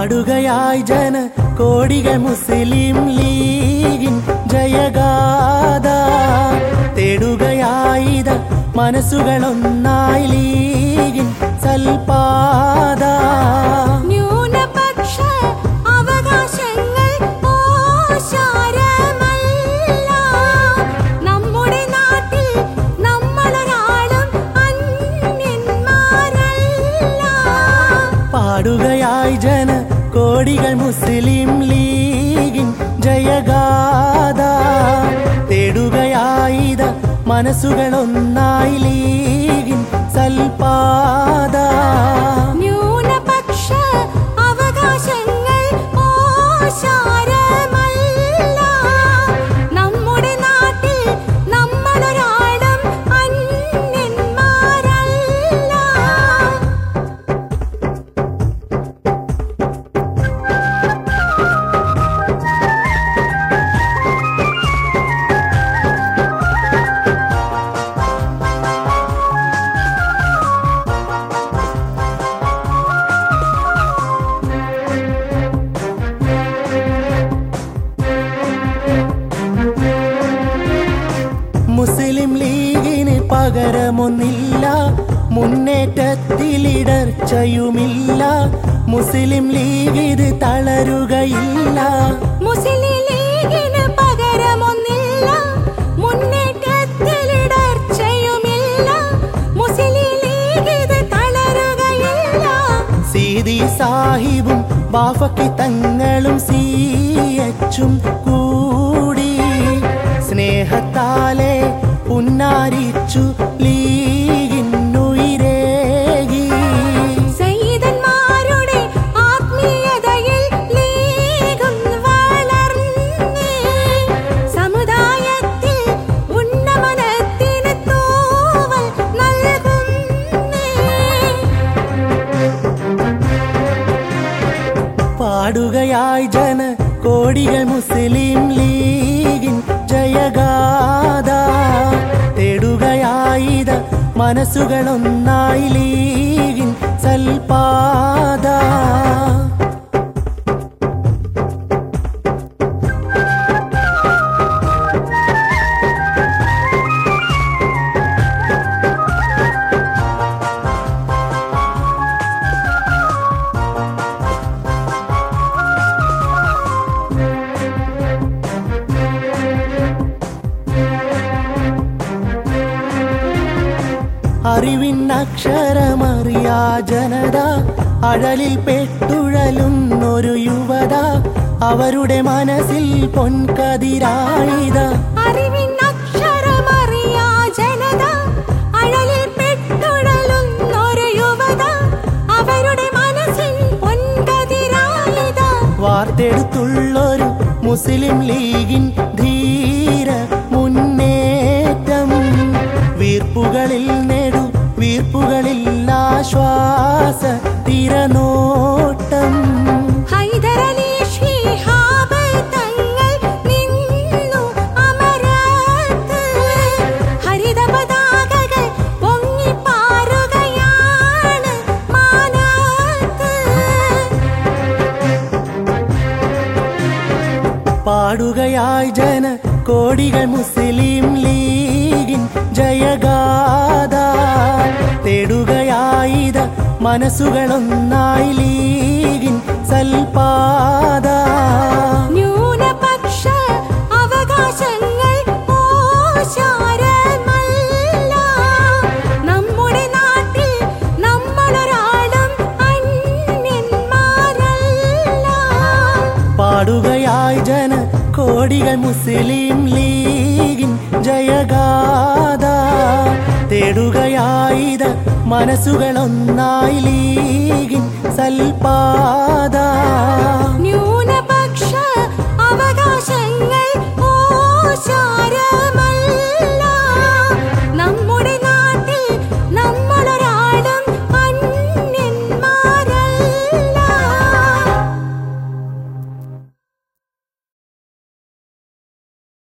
പാടുകയായി ജന കോടികൾ മുസ്ലിം ലീഗിൻ ജയഗാഥ തേടുകയായിത മനസ്സുകളൊന്നായി ലീഗിൻ സൽപാത ന്യൂനപക്ഷ അവകാശങ്ങൾ ഓശാരമല്ല നമ്മുടെ നാട്ടിൽ നമ്മളൊരാളും അന്യന്മാരല്ല പാടുകയായി ജന കോടികൾ മുസ്ലിം ലീഗിൻ ജയഗാഥ തേടുകയായിത മനസ്സുകളൊന്നായി ലീഗിൻ സൽപാത ന്യൂനപക്ഷ അവകാശങ്ങൾ ഓശാരമല്ല നമ്മുടെ നാട്ടിൽ നമ്മളൊരാളും അന്യന്മാരല്ല മുസ്ലിം ലീഗിന് പകരമൊന്നില്ല മുന്നേറ്റത്തിലിടർച്ചയുമില്ല മുസ്ലിം ലീഗ് ഇത് തളരുകയില്ല മുസ്ലിം ലീഗിന് പകരമൊന്നില്ല മുന്നേറ്റത്തിലിടർച്ചയുമില്ല മുസ്ലിം ലീഗ് ഇത് തളരുകയില്ല സീതി സാഹിബും ബാഫക്കി തങ്ങളും സി എച്ചും കൂടി സ്നേഹത്താലെ പുന്നാരിച്ചു ലീഗിന്നുയിരേകി സയ്യിദന്മാരുടെ ആത്മീയതയിൽ ലീഗും വളർന്ന് സമുദായത്തിൽ ഉന്നമനത്തിന് തൂവൽ നൽകുന്നു പാടുകയായി ജന കോടികൾ മുസ്ലിം ലീഗിൻ ജയഗാഥ തേടുകയായിത മനസ്സുകളൊന്നായി ലീഗിൻ സൽപാത അറിവിന്നക്ഷരമറിയാ ജനത അഴലിൽ പെട്ടുഴലുന്നൊരു യുവത അവരുടെ മനസ്സിൽ പൊൻകതിരായിത അറിവിന്നക്ഷരമറിയാ ജനത അഴലിൽ പെട്ടുഴലുന്നൊരു യുവത അവരുടെ മനസ്സിൽ പൊൻകതിരായിത വാർത്തെടുത്തുള്ളൊരു മുസ്ലിം ലീഗിൻ ധീര മുന്നേറ്റം വീർപ്പുകളിൽ നെടു വീർപ്പുകളിൽ ആശ്വാസ തിരനോട്ടം ഹൈദരലി ശിഹാബ് തങ്ങൾ നിന്നു അമരത്ത് ഹരിത പതാകകൾ പൊങ്ങിപ്പാറുകയാണ് മാനത്ത് പാടുകയായി ജന കോടികൾ മുസ്ലിം ലീഗിൻ ജയഗാഥ തേടുകയായിത മനസ്സുകളൊന്നായി ലീഗിൻ സൽപാത ന്യൂനപക്ഷ അവകാശങ്ങൾ ഓശാരമല്ല നമ്മുടെ നാട്ടിൽ നമ്മളൊരാളും അന്യന്മാരല്ല പാടുകയായി ജന കോടികൾ മുസ്ലിം ലീഗിൻ ജയഗാഥ തേടുകയായിത മനസ്സുകളൊന്നായി ലീഗിൻ സൽപാത ന്യൂനപക്ഷ അവകാശങ്ങൾ ഓശാരമല്ല